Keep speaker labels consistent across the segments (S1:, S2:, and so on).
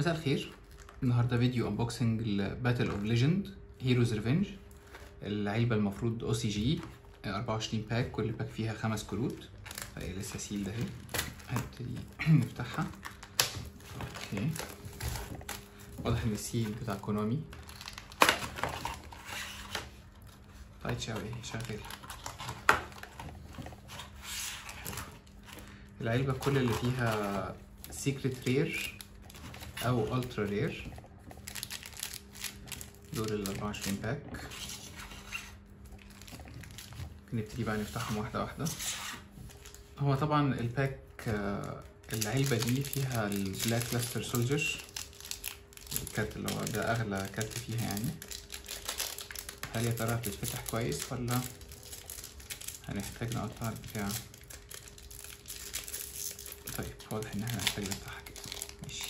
S1: مساء الخير النهارده فيديو انبوكسنج لباتل اوف ليجند هيروز ريفنج العلبه المفروض او سي جي 24 باك كل باك فيها خمس كروت فهي لسه سيل ده اهي هنبتدي نفتحها اوكي واضح ان السيل بتاع كونامي طيب شاوي شغال العلبة كل اللي فيها سيكريت رير او الترا رير دول ال 24 باك نبتدي بقى نفتحهم واحدة واحدة هو طبعا الباك العلبة دي فيها البلاك لاستر سولجر الكارت اللي هو ده أغلى كارت فيها يعني هل يا ترى هتتفتح كويس ولا هنحتاج نقطع البتاع طيب واضح ان احنا هنحتاج نفتحها كده ماشي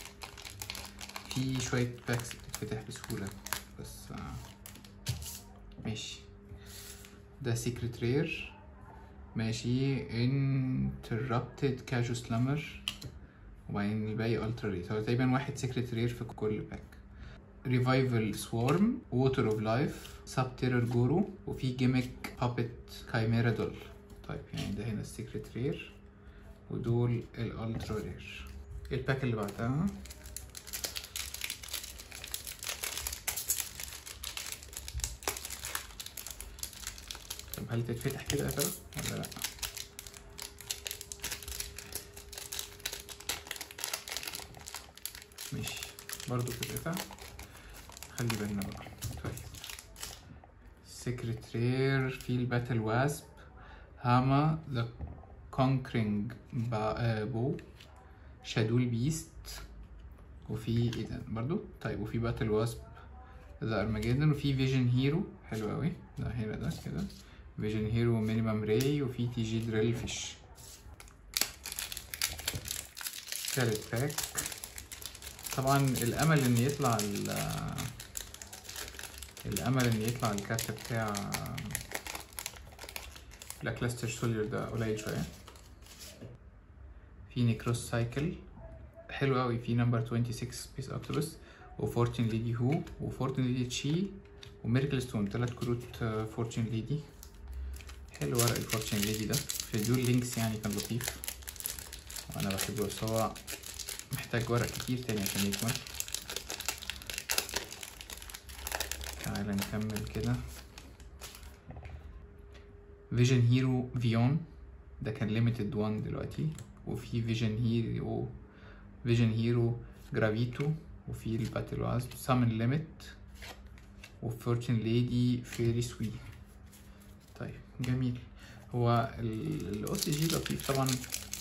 S1: في شوية باكس بتتفتح بسهولة بس آه. ماشي ده سيكريت رير ماشي interrupted كاجو سلامر وبعدين الباقي الترا ريت هو تقريبا واحد سيكريت رير في كل باك ريفايفل سوارم ووتر اوف لايف سب تيرر جورو وفي جيميك بابت كايميرا دول طيب يعني ده هنا السيكريت رير ودول الالترا رير الباك اللي بعدها طب هل تتفتح كده يا ترى ولا لا ماشي برضو بتتقطع خلي بالنا بقى طيب سيكريت رير في الباتل واسب هاما ذا كونكرينج بو شادول بيست وفي ايه ده برضو طيب وفي باتل واسب ذا ارماجيدن وفي فيجن هيرو حلو قوي ده هنا ده كده فيجن هيرو مينيمم راي وفي تي جي دريل فيش تالت باك طبعا الامل ان يطلع الامل ان يطلع الكارت بتاع بلاك لاستر سولير ده قليل شويه في نيكروس سايكل حلو قوي في نمبر 26 سبيس اوكتوبس وفورتين ليدي هو وفورتين ليدي تشي وميركل ستون تلات كروت فورتين ليدي حلو ورق الفورتين ليدي ده في دول لينكس يعني كان لطيف وانا بحبه بس هو محتاج ورق كتير تاني عشان يكمل تعالى نكمل كده فيجن هيرو فيون ده كان ليميتد 1 دلوقتي وفي فيجن هيرو فيجن هيرو جرافيتو وفي الباتل واسب سامن ليميت وفورتين ليدي فيري سوي طيب جميل هو الاو سي جي لطيف طبعا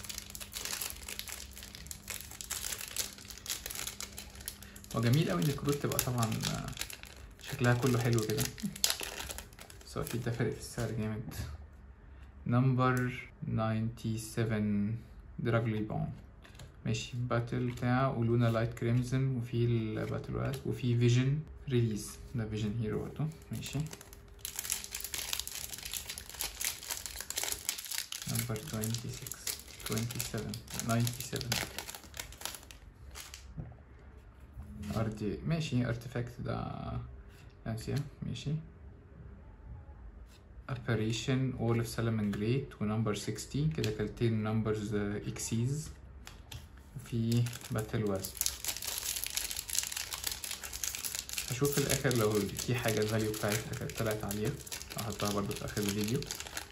S1: هو جميل قوي ان الكروت تبقى طبعا شكلها كله حلو كده بس هو اكيد ده فرق في السعر جامد نمبر 97 دراجلي بون ماشي باتل بتاع ولونا لايت كريمزن وفي الباتل وات وفي فيجن ريليز ده فيجن هيرو برضه ماشي نمبر 26 27 97 ارتي ماشي ارتفاكت ده ناسيا ماشي apparition all of Solomon Great ونمبر 60 كده كالتين نمبرز اكسيز وفي باتل واسب هشوف في الاخر لو في حاجة الفاليو بتاعتها كانت طلعت عالية هحطها برضو في اخر الفيديو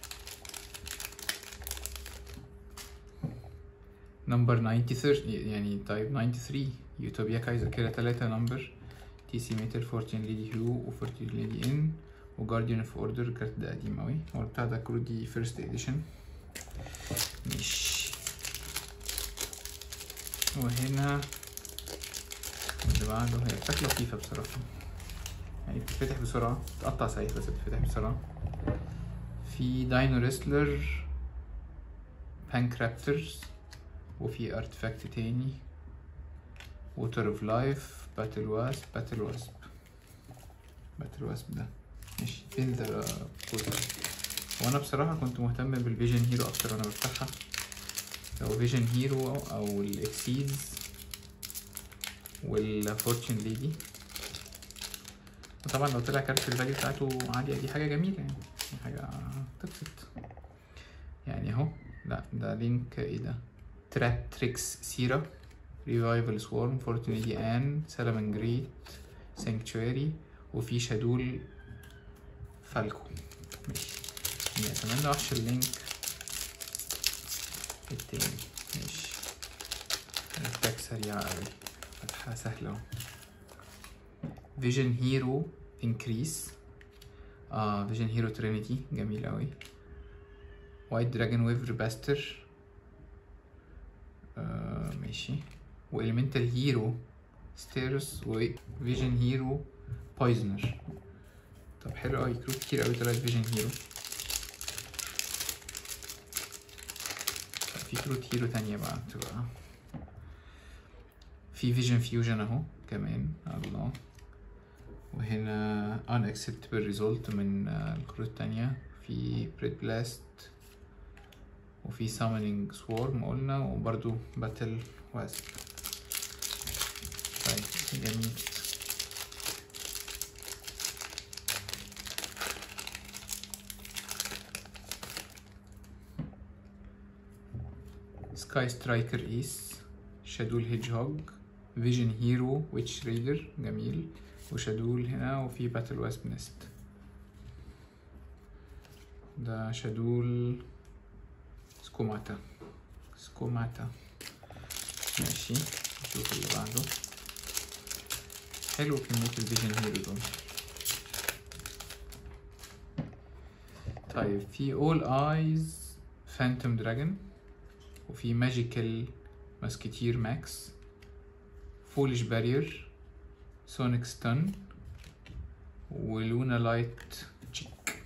S1: نمبر 93 يعني تايب 93 يوتوبيا كايزر كده تلاتة نمبر تي سي متر 14 ليدي هيو و 14 ليدي ان وجارديان اوف اوردر الكارت ده قديم اوي هو بتاع ده كروت دي فيرست اديشن مش وهنا اللي بعده هي باك لطيفة بصراحة يعني بتتفتح بسرعة بتقطع صحيح بس بتتفتح بسرعة في داينو ريسلر بانك رابترز وفي ارتفاكت تاني ووتر اوف لايف باتل واسب باتل واسب باتل واسب ده ماشي فين ده بوتر وانا بصراحة كنت مهتم بالفيجن هيرو اكتر وانا بفتحها لو فيجن هيرو او الاكسيز والفورتشن ليدي وطبعا لو طلع كارت الفاليو بتاعته عالية دي حاجة جميلة يعني دي حاجة تبسط يعني اهو لا ده لينك ايه ده تراب تريكس سيرا ريفايفل سوارم فورتون ليدي ان سلامن جريت سانكتشواري وفي شادول فالكو ماشي يعني اتمنى وحش اللينك التاني ماشي التاك سريعة اوي فتحة سهلة اهو فيجن هيرو انكريس اه فيجن هيرو ترينيتي جميل اوي وايت دراجون ويف ريباستر آه ماشي واليمنتال هيرو ستيرس وفيجن هيرو بويزنر طب حلو اوي كروت كتير اوي طلعت فيجن هيرو طب في كروت هيرو تانية بقى تبقى في فيجن فيوجن اهو كمان الله وهنا unacceptable result من آه، الكروت التانية في بريد بلاست وفي summoning swarm قلنا وبرضو باتل واسب طيب جميل سكاي سترايكر ايس شادول هيدج هوج فيجن هيرو ويتش ريدر جميل وشادول هنا وفي باتل واسب نست ده شادول سكوماتا سكوماتا ماشي نشوف اللي بعده حلو كمية الفيجن هيرو دول طيب في اول ايز فانتوم دراجون وفي ماجيكال ماسكتير ماكس فولش بارير سونيك ستان ولونا لايت تشيك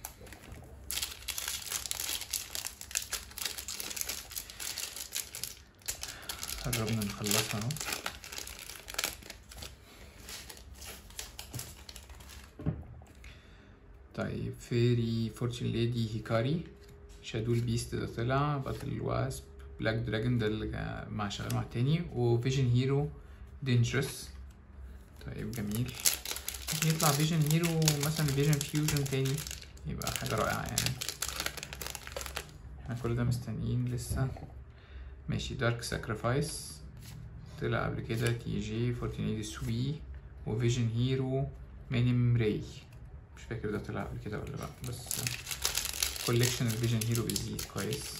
S1: قربنا نخلصها اهو طيب فيري فورتشن ليدي هيكاري شادول بيست ده طلع باتل واسب بلاك دراجون ده اللي جا- مع شغال مع التاني وفيجن هيرو دينجرس طيب جميل ممكن يطلع فيجن هيرو مثلا فيجن فيوجن تاني يبقى حاجة رائعة يعني احنا كل ده مستنيين لسه ماشي دارك ساكرفايس طلع قبل كده تي جي فورتينيدي سوي وفيجن هيرو مينيم راي مش فاكر ده طلع قبل كده ولا لا بس كوليكشن الفيجن هيرو بيزيد كويس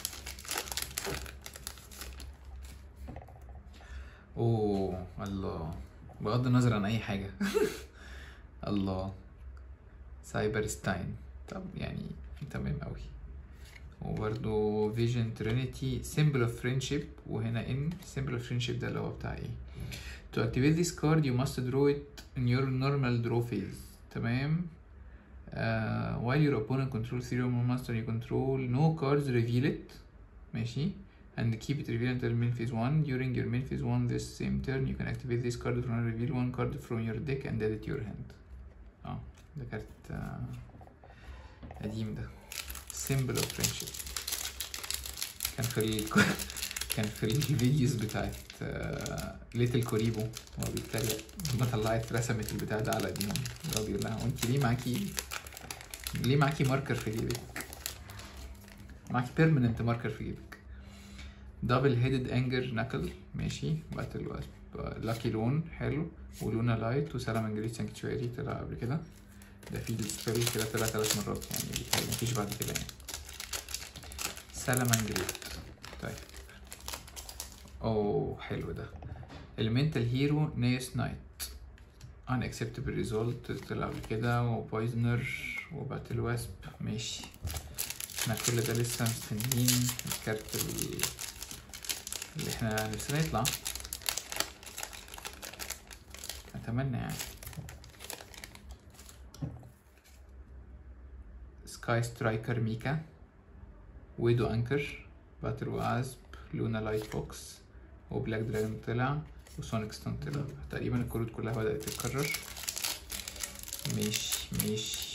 S1: اوه الله بغض النظر عن اي حاجه الله سايبر ستاين طب يعني تمام قوي وبرضو فيجن ترينيتي سيمبل اوف فريندشيب وهنا ان سيمبل اوف فريندشيب ده اللي هو بتاع ايه To activate this card you must draw it in your normal draw phase تمام uh, while your opponent controls three or more monster you control no cards reveal it ماشي and keep it revealed until main phase 1 during your main phase 1 this same turn you can activate this card from reveal one card from your deck and add it to your hand اه ده كارت آه، قديم ده symbol of friendship كان في ال... كان في الفيديوز بتاعت ليتل كوريبو هو بيتريق لما طلعت رسمت البتاع ده على ايديهم اللي هو بيقول لها وانت ليه معاكي ليه معاكي ماركر في جيبك معاكي بيرمننت ماركر في جيبك دبل هيدد انجر نكل ماشي باتل واسب لاكي لون حلو ولونا لايت وسلامن جريت سانكتشواري طلع قبل كده ده في السبيل كده طلع ثلاث مرات يعني بيتهيألي مفيش بعد كده يعني سلامن جريت طيب اوه حلو ده المنتال هيرو نيس نايت unacceptable ريزولت طلع قبل كده وبويزنر وباتل واسب ماشي احنا كل ده لسه مستنيين الكارت ال- اللي احنا نفسنا يطلع اتمنى يعني سكاي سترايكر ميكا ويدو انكر باتل واسب لونا لايت فوكس وبلاك دراجون طلع وسونيك ستون طلع تقريبا الكروت كلها بدأت تتكرر مش مش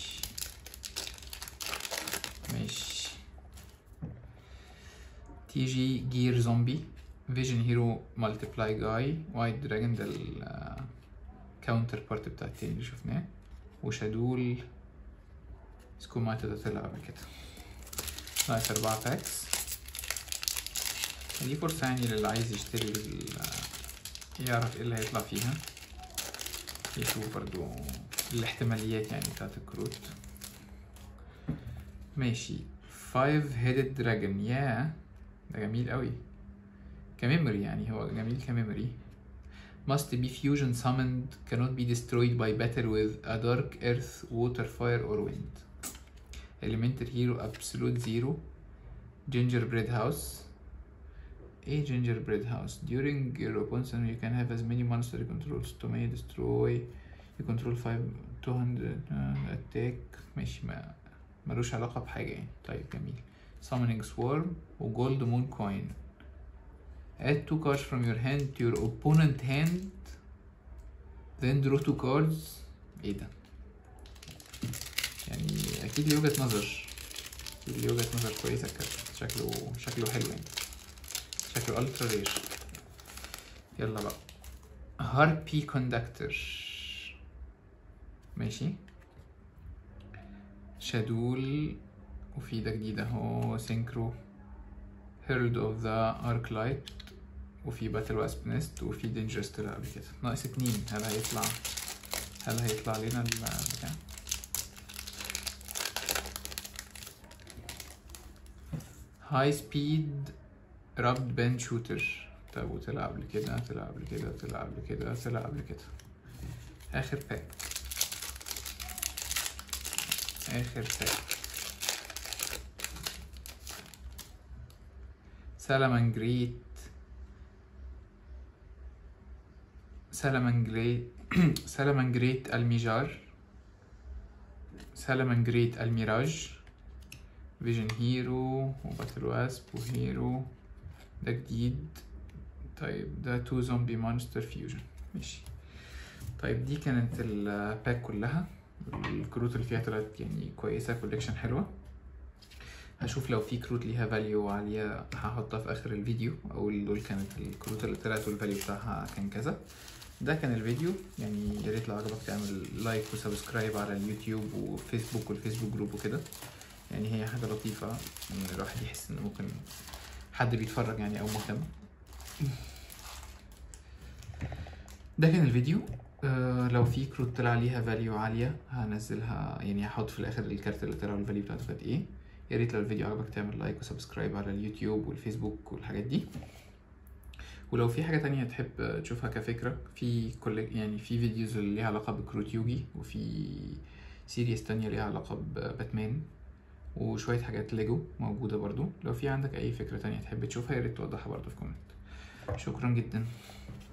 S1: مش تيجي جير زومبي فيجن هيرو مالتيبلاي جاي وايت دراجون ده الكاونتر بارت بتاع التاني اللي شفناه وشادول سكوماتا ده طلع قبل كده ناقص أربعة باكس دي فرصة يعني للي عايز يشتري ال- يعرف ايه اللي هيطلع فيها يشوف برضو الاحتماليات يعني بتاعت الكروت ماشي فايف هيدد دراجون يا ده جميل قوي كميموري يعني هو جميل كميموري must be fusion summoned cannot be destroyed by battle with a dark earth water fire or wind elemental hero absolute zero gingerbread house ايه gingerbread house during your opponent's turn you can have as many monster you control to may destroy you control 5 200 uh, attack ماشي ما ملوش علاقة بحاجة يعني طيب جميل summoning swarm و gold moon coin add two cards from your hand to your opponent hand then draw two cards ايه ده يعني اكيد ليه وجهة نظر اكيد ليه وجهة نظر كويسة الكارت شكله شكله حلو يعني شكله الترا رير يلا بقى هاربي كوندكتور ماشي شادول وفي ده جديد اهو سينكرو هيرلد اوف ذا ارك لايت وفي باتل واسب نست وفي دينجرس طلع قبل كده ناقص اتنين هل هيطلع هل هيطلع لنا البتاع هاي سبيد رابد بان شوتر طب وطلع قبل كده طلع قبل كده طلع قبل كده طلع قبل كده اخر باك اخر باك سلمان جريت سلمان جريت سلمان جريت الميجار سلمان جريت الميراج فيجن هيرو وباتل واسب وهيرو ده جديد طيب ده تو زومبي مونستر فيوجن ماشي طيب دي كانت الباك كلها الكروت اللي فيها طلعت يعني كويسة كوليكشن حلوة هشوف لو في كروت ليها فاليو عالية هحطها في آخر الفيديو أقول دول كانت الكروت اللي طلعت والفاليو بتاعها كان كذا ده كان الفيديو يعني يا ريت لو عجبك تعمل لايك وسبسكرايب على اليوتيوب وفيسبوك والفيسبوك جروب وكده يعني هي حاجة لطيفة إن الواحد يحس إن ممكن حد بيتفرج يعني أو مهتم ده كان الفيديو آه لو في كروت طلع ليها فاليو عالية هنزلها يعني هحط في الآخر الكارت اللي طلع الفاليو بتاعته كانت ايه يا ريت لو الفيديو عجبك تعمل لايك وسبسكرايب على اليوتيوب والفيسبوك والحاجات دي ولو في حاجة تانية تحب تشوفها كفكرة في كل يعني في فيديوز اللي ليها علاقة بكروت يوجي وفي سيريز تانية ليها علاقة بباتمان وشوية حاجات ليجو موجودة برضو لو في عندك أي فكرة تانية تحب تشوفها يا ريت توضحها برضو في كومنت شكرا جدا